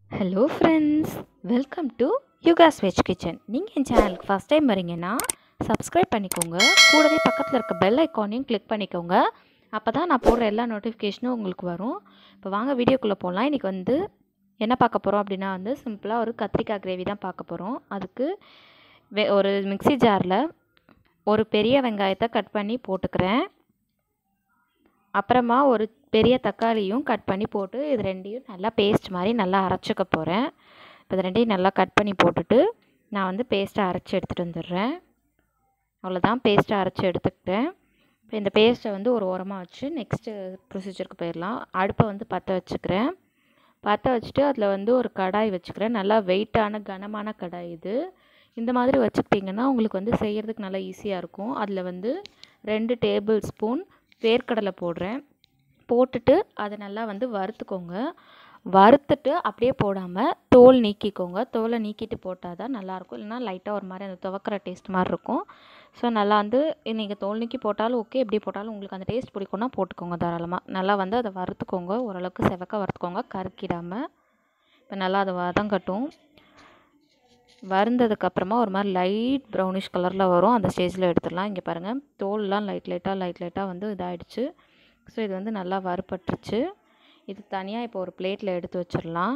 hello friends welcome to Yuga's veg kitchen நீங்கள் என் சேனலுக்கு ஃபஸ்ட் டைம் வரீங்கன்னா சப்ஸ்கிரைப் பண்ணிக்கோங்க கூடவே பக்கத்தில் இருக்க பெல் ஐக்கானையும் கிளிக் பண்ணிக்கோங்க அப்போ தான் நான் போடுற எல்லா நோட்டிஃபிகேஷனும் உங்களுக்கு வரும் இப்போ வாங்க வீடியோக்குள்ளே போகலாம் இன்றைக்கி வந்து என்ன பார்க்க போகிறோம் அப்படின்னா வந்து சிம்பிளாக ஒரு கத்திரிக்காய் கிரேவி தான் பார்க்க போகிறோம் அதுக்கு வெ ஒரு மிக்ஸி ஜாரில் ஒரு பெரிய வெங்காயத்தை கட் பண்ணி போட்டுக்கிறேன் அப்புறமா ஒரு பெரிய தக்காளியும் கட் பண்ணி போட்டு இது ரெண்டையும் நல்லா பேஸ்ட் மாதிரி நல்லா அரைச்சிக்க போகிறேன் இப்போ இது ரெண்டையும் நல்லா கட் பண்ணி போட்டுட்டு நான் வந்து பேஸ்ட்டை அரைச்சி எடுத்துகிட்டு வந்துடுறேன் அவ்வளோதான் பேஸ்ட்டை அரைச்சி எடுத்துக்கிட்டேன் இப்போ இந்த பேஸ்ட்டை வந்து ஒரு ஓரமாக வச்சு நெக்ஸ்ட்டு ப்ரொசீஜருக்கு போயிடலாம் அடுப்பை வந்து பற்ற வச்சுக்கிறேன் பற்ற வச்சுட்டு அதில் வந்து ஒரு கடாய் வச்சுக்கிறேன் நல்லா வெயிட்டான கனமான கடாய் இது இந்த மாதிரி வச்சுக்கிட்டிங்கன்னா உங்களுக்கு வந்து செய்கிறதுக்கு நல்லா ஈஸியாக இருக்கும் அதில் வந்து ரெண்டு டேபிள் ஸ்பூன் வேர்க்கடலை போடுறேன் போட்டுட்டு அதை நல்லா வந்து வறுத்துக்கோங்க வறுத்துட்டு அப்படியே போடாமல் தோல் நீக்கிக்கோங்க தோலை நீக்கிட்டு போட்டால் தான் நல்லாயிருக்கும் இல்லைனா லைட்டாக ஒரு மாதிரி அந்த துவக்கிற டேஸ்ட் மாதிரி இருக்கும் ஸோ நல்லா வந்து நீங்கள் தோல் நீக்கி போட்டாலும் ஓகே எப்படி போட்டாலும் உங்களுக்கு அந்த டேஸ்ட் பிடிக்கும்னா போட்டுக்கோங்க தாராளமாக நல்லா வந்து அதை வறுத்துக்கோங்க ஓரளவுக்கு செவக்க வறுத்துக்கோங்க கருக்கிடாமல் இப்போ நல்லா அதை வதங்கட்டும் வருந்ததுக்கப்புறமா ஒரு மாதிரி லைட் ப்ரௌனிஷ் கலரில் வரும் அந்த ஸ்டேஜில் எடுத்துடலாம் இங்கே பாருங்கள் தோல்லாம் லைட் லைட்டாக லைட் லைட்டாக வந்து இதாகிடுச்சு ஸோ இது வந்து நல்லா வறுபட்டுருச்சு இது தனியாக இப்போ ஒரு பிளேட்டில் எடுத்து வச்சிடலாம்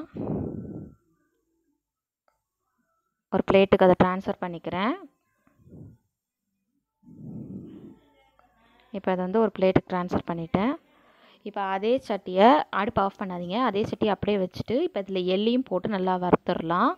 ஒரு பிளேட்டுக்கு அதை ட்ரான்ஸ்ஃபர் பண்ணிக்கிறேன் இப்போ அதை வந்து ஒரு பிளேட்டுக்கு ட்ரான்ஸ்ஃபர் பண்ணிட்டேன் இப்போ அதே சட்டியை அடுப்பு ஆஃப் பண்ணாதீங்க அதே சட்டியை அப்படியே வச்சுட்டு இப்போ இதில் எள்ளையும் போட்டு நல்லா வறுத்துடலாம்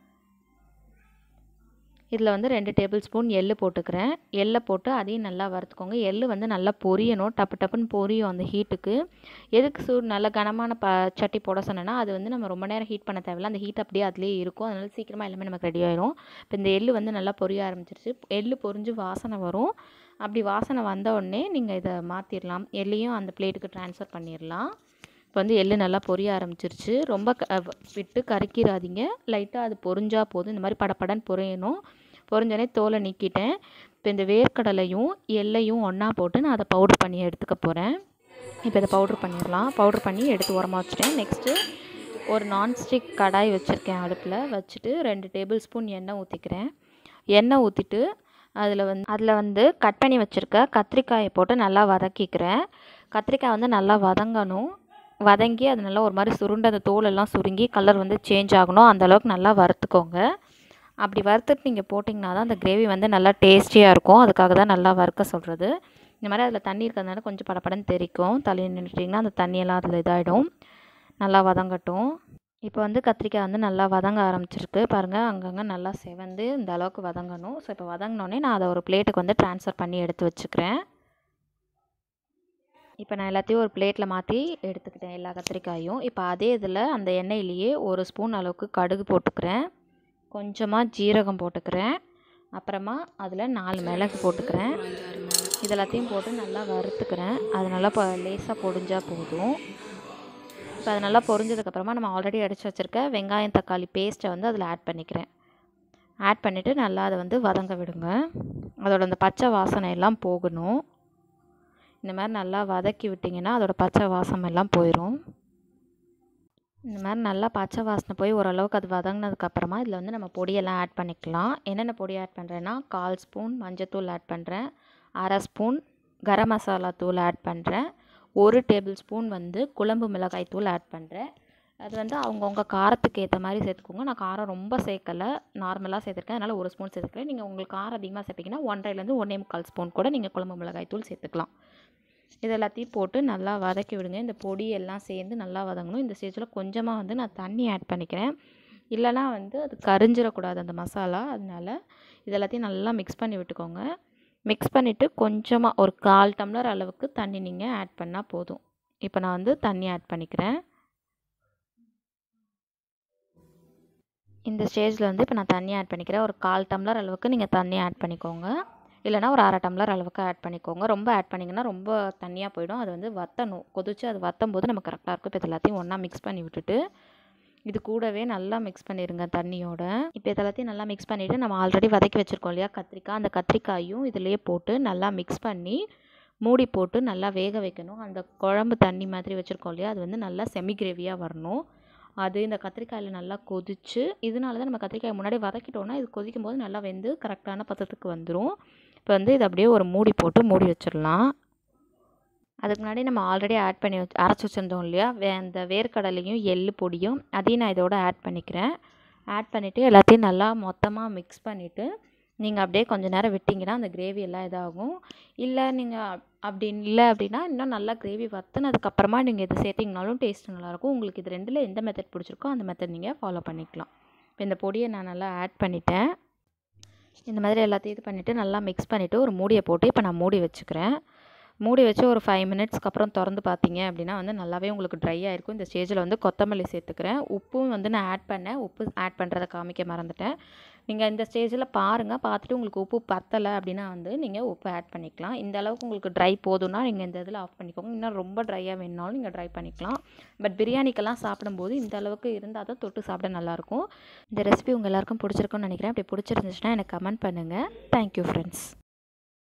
இதில் வந்து ரெண்டு டேபிள் ஸ்பூன் எள்ளு போட்டுக்கிறேன் எள்ளை போட்டு அதையும் நல்லா வறுத்துக்கோங்க எள்ளு வந்து நல்லா பொரியணும் டப்பு டப்புன்னு பொரியும் அந்த ஹீட்டுக்கு எதுக்கு சூடு நல்ல கனமான ப சட்டி போட சொன்னேன்னா அது வந்து நம்ம ரொம்ப நேரம் ஹீட் பண்ண தேவையில்ல அந்த ஹீட் அப்படியே அதிலே இருக்கும் அதனால சீக்கிரமாக எல்லாமே நமக்கு ரெடி ஆயிரும் இப்போ இந்த எள்ளு வந்து நல்லா பொரிய ஆரம்பிச்சிருச்சு எள்ளு பொரிஞ்சு வாசனை வரும் அப்படி வாசனை வந்த உடனே நீங்கள் இதை மாற்றிடலாம் எள்ளையும் அந்த பிளேட்டுக்கு ட்ரான்ஸ்ஃபர் பண்ணிடலாம் இப்போ வந்து எள்ளு நல்லா பொரிய ஆரம்பிச்சிருச்சு ரொம்ப க விட்டு கருக்கிடாதீங்க லைட்டாக அது பொரிஞ்சா போதும் இந்த மாதிரி படப்படன்னு பொரியணும் பொரிஞ்சோடனே தோலை நீக்கிட்டேன் இப்போ இந்த வேர்க்கடலையும் எள்ளையும் ஒன்றா போட்டு நான் அதை பவுட்ரு பண்ணி எடுத்துக்க போகிறேன் இப்போ இதை பவுட்ரு பண்ணிடலாம் பவுட்ரு பண்ணி எடுத்து உரமாக வச்சுட்டேன் நெக்ஸ்ட்டு ஒரு நான்ஸ்டிக் கடாய் வச்சுருக்கேன் அடுப்பில் வச்சுட்டு ரெண்டு டேபிள் ஸ்பூன் எண்ணெய் ஊற்றிக்கிறேன் எண்ணெய் ஊற்றிட்டு அதில் வந்து அதில் வந்து கட் பண்ணி வச்சுருக்க கத்திரிக்காயை போட்டு நல்லா வதக்கிக்கிறேன் கத்திரிக்காய் வந்து நல்லா வதங்கணும் வதங்கி அது நல்லா ஒரு மாதிரி சுருண்டு அந்த தோலெல்லாம் சுருங்கி கலர் வந்து சேஞ்ச் ஆகணும் அந்தளவுக்கு நல்லா வறுத்துக்கோங்க அப்படி வறுத்துட்டு நீங்கள் போட்டிங்கன்னா தான் அந்த கிரேவி வந்து நல்லா டேஸ்டியாக இருக்கும் அதுக்காக தான் நல்லா வறுக்க சொல்கிறது இந்த மாதிரி அதில் தண்ணி இருக்கிறதுனால கொஞ்சம் படப்படன்னு தெரிக்கும் தள்ளி நின்றுட்டிங்கன்னா அந்த தண்ணியெல்லாம் அதில் இதாகிடும் நல்லா வதங்கட்டும் இப்போ வந்து கத்திரிக்காய் வந்து நல்லா வதங்க ஆரம்பிச்சிருக்கு பாருங்கள் அங்கங்கே நல்லா செவந்து இந்த அளவுக்கு வதங்கணும் ஸோ இப்போ வதங்கினோடனே நான் அதை ஒரு பிளேட்டுக்கு வந்து ட்ரான்ஸ்ஃபர் பண்ணி எடுத்து வச்சுக்கிறேன் இப்போ நான் எல்லாத்தையும் ஒரு பிளேட்டில் மாற்றி எடுத்துக்கிட்டேன் எல்லா கத்திரிக்காயும் இப்போ அதே இதில் அந்த எண்ணெயிலேயே ஒரு ஸ்பூன் அளவுக்கு கடுகு போட்டுக்கிறேன் கொஞ்சமாக ஜீரகம் போட்டுக்கிறேன் அப்புறமா அதில் நாலு மிளகு போட்டுக்கிறேன் இது எல்லாத்தையும் போட்டு நல்லா வறுத்துக்கிறேன் அது நல்லா இப்போ லேசாக பொடிஞ்சால் போதும் இப்போ அது நல்லா பொரிஞ்சதுக்கப்புறமா நம்ம ஆல்ரெடி அடித்து வச்சுருக்க வெங்காயம் தக்காளி பேஸ்ட்டை வந்து அதில் ஆட் பண்ணிக்கிறேன் ஆட் பண்ணிவிட்டு நல்லா அதை வந்து வதங்க விடுங்க அதோட அந்த பச்சை வாசனை எல்லாம் போகணும் இந்த மாதிரி நல்லா வதக்கி விட்டிங்கன்னா அதோட பச்சை வாசம் எல்லாம் போயிடும் இந்த மாதிரி நல்லா பச்சை வாசனை போய் ஓரளவுக்கு அது வதங்கினதுக்கப்புறமா இதில் வந்து நம்ம பொடியெல்லாம் ஆட் பண்ணிக்கலாம் என்னென்ன பொடி ஆட் பண்ணுறேன்னா கால் ஸ்பூன் மஞ்சத்தூள் ஆட் பண்ணுறேன் அரை ஸ்பூன் கரம் மசாலா தூள் ஆட் பண்ணுறேன் ஒரு டேபிள் ஸ்பூன் வந்து குழம்பு மிளகாய் தூள் ஆட் பண்ணுறேன் அது வந்து அவங்கவுங்க காரத்துக்கு ஏற்ற மாதிரி சேர்த்துக்கோங்க நான் காரம் ரொம்ப சேர்க்கலை நார்மலாக சேர்த்துருக்கேன் அதனால் ஒரு ஸ்பூன் சேர்த்துக்கிறேன் நீங்கள் உங்களுக்கு காரம் அதிகமாக சேர்த்திங்கன்னா ஒன்றரைலேருந்து ஒன்றே முக்கால் ஸ்பூன் கூட நீங்கள் குழம்பு மிளகாய் தூள் சேர்த்துக்கலாம் இது எல்லாத்தையும் போட்டு நல்லா வதக்கி விடுங்க இந்த பொடி எல்லாம் சேர்ந்து நல்லா வதங்கணும் இந்த ஸ்டேஜில் கொஞ்சமாக வந்து நான் தண்ணி ஆட் பண்ணிக்கிறேன் இல்லைனா வந்து அது கரிஞ்சிடக்கூடாது அந்த மசாலா அதனால் இது எல்லாத்தையும் நல்லா மிக்ஸ் பண்ணி விட்டுக்கோங்க மிக்ஸ் பண்ணிவிட்டு கொஞ்சமாக ஒரு கால் டம்ளர் அளவுக்கு தண்ணி நீங்கள் ஆட் பண்ணால் போதும் இப்போ நான் வந்து தண்ணி ஆட் பண்ணிக்கிறேன் இந்த ஸ்டேஜில் வந்து இப்போ நான் தண்ணி ஆட் பண்ணிக்கிறேன் ஒரு கால் டம்ளர் அளவுக்கு நீங்கள் தண்ணி ஆட் பண்ணிக்கோங்க இல்லைனா ஒரு அரை டம்ளர் அளவுக்கு ஆட் பண்ணிக்கோங்க ரொம்ப ஆட் பண்ணிங்கன்னா ரொம்ப தண்ணியாக போயிடும் அது வந்து வற்றணும் கொதிச்சு அது வற்றும் போது நம்ம கரெக்டாக இருக்கும் இப்போ எல்லாத்தையும் ஒன்றா மிக்ஸ் பண்ணி விட்டுட்டு இது கூடவே நல்லா மிக்ஸ் பண்ணிடுங்க தண்ணியோட இப்போ இதெல்லாத்தையும் நல்லா மிக்ஸ் பண்ணிவிட்டு நம்ம ஆல்ரெடி வதக்கி வச்சுருக்கோம் இல்லையா கத்திரிக்காய் அந்த கத்திரிக்காயும் இதிலேயே போட்டு நல்லா மிக்ஸ் பண்ணி மூடி போட்டு நல்லா வேக வைக்கணும் அந்த குழம்பு தண்ணி மாதிரி வச்சுருக்கோம் இல்லையா அது வந்து நல்லா செமி கிரேவியாக வரணும் அது இந்த கத்திரிக்காயில் நல்லா கொதிச்சு இதனால தான் நம்ம கத்திரிக்காயை முன்னாடி வதக்கிட்டோன்னா இது கொதிக்கும் போது நல்லா வெந்து கரெக்டான பதத்துக்கு வந்துடும் இப்போ வந்து இது அப்படியே ஒரு மூடி போட்டு மூடி வச்சிடலாம் அதுக்கு முன்னாடி நம்ம ஆல்ரெடி ஆட் பண்ணி வச்சு அரைச்சி வச்சுருந்தோம் இல்லையா வே அந்த வேர்க்கடலையும் எள்ளு பொடியும் அதையும் நான் இதோட ஆட் பண்ணிக்கிறேன் ஆட் பண்ணிவிட்டு எல்லாத்தையும் நல்லா மொத்தமாக மிக்ஸ் பண்ணிவிட்டு நீங்கள் அப்படியே கொஞ்ச நேரம் விட்டிங்கன்னா அந்த கிரேவி எல்லாம் இதாகும் இல்லை நீங்கள் அப்படி இல்லை அப்படின்னா இன்னும் நல்லா கிரேவி வற்றுனதுக்கப்புறமா நீங்கள் இதை சேர்த்திங்கனாலும் டேஸ்ட் நல்லாயிருக்கும் உங்களுக்கு இது ரெண்டில் எந்த மெத்தட் பிடிச்சிருக்கோ அந்த மெத்தட் நீங்கள் ஃபாலோ பண்ணிக்கலாம் இப்போ இந்த பொடியை நான் நல்லா ஆட் பண்ணிட்டேன் இந்த மாதிரி எல்லாத்தையும் இது பண்ணிவிட்டு நல்லா மிக்ஸ் பண்ணிவிட்டு ஒரு மூடியை போட்டு இப்போ நான் மூடி வச்சுக்கிறேன் மூடி வச்சு ஒரு ஃபைவ் மினிட்ஸ்க்கு அப்புறம் திறந்து பார்த்தீங்க அப்படின்னா வந்து நல்லாவே உங்களுக்கு ட்ரை ஆகிருக்கும் இந்த ஸ்டேஜில் வந்து கொத்தமல்லி சேர்த்துக்கிறேன் உப்பும் வந்து நான் ஆட் பண்ணேன் உப்பு ஆட் பண்ணுறதை காமிக்க மறந்துட்டேன் நீங்கள் இந்த ஸ்டேஜில் பாருங்கள் பார்த்துட்டு உங்களுக்கு உப்பு பத்தலை அப்படின்னா வந்து நீங்கள் உப்பு ஆட் பண்ணிக்கலாம் இந்த அளவுக்கு உங்களுக்கு ட்ரை போதும்னா நீங்கள் இந்த இதில் ஆஃப் பண்ணிக்கோங்க இன்னும் ரொம்ப ட்ரையாக வேணுனாலும் நீங்கள் ட்ரை பண்ணிக்கலாம் பட் பிரியாணிக்கெல்லாம் சாப்பிடும்போது இந்த அளவுக்கு இருந்தால் தான் தொட்டு சாப்பிட நல்லாயிருக்கும் இந்த ரெசிபி உங்கள் எல்லாருக்கும் பிடிச்சிருக்குன்னு நினைக்கிறேன் அப்படி பிடிச்சிருந்துச்சுன்னா எனக்கு கமெண்ட் பண்ணுங்கள் தேங்க்யூ ஃப்ரெண்ட்ஸ்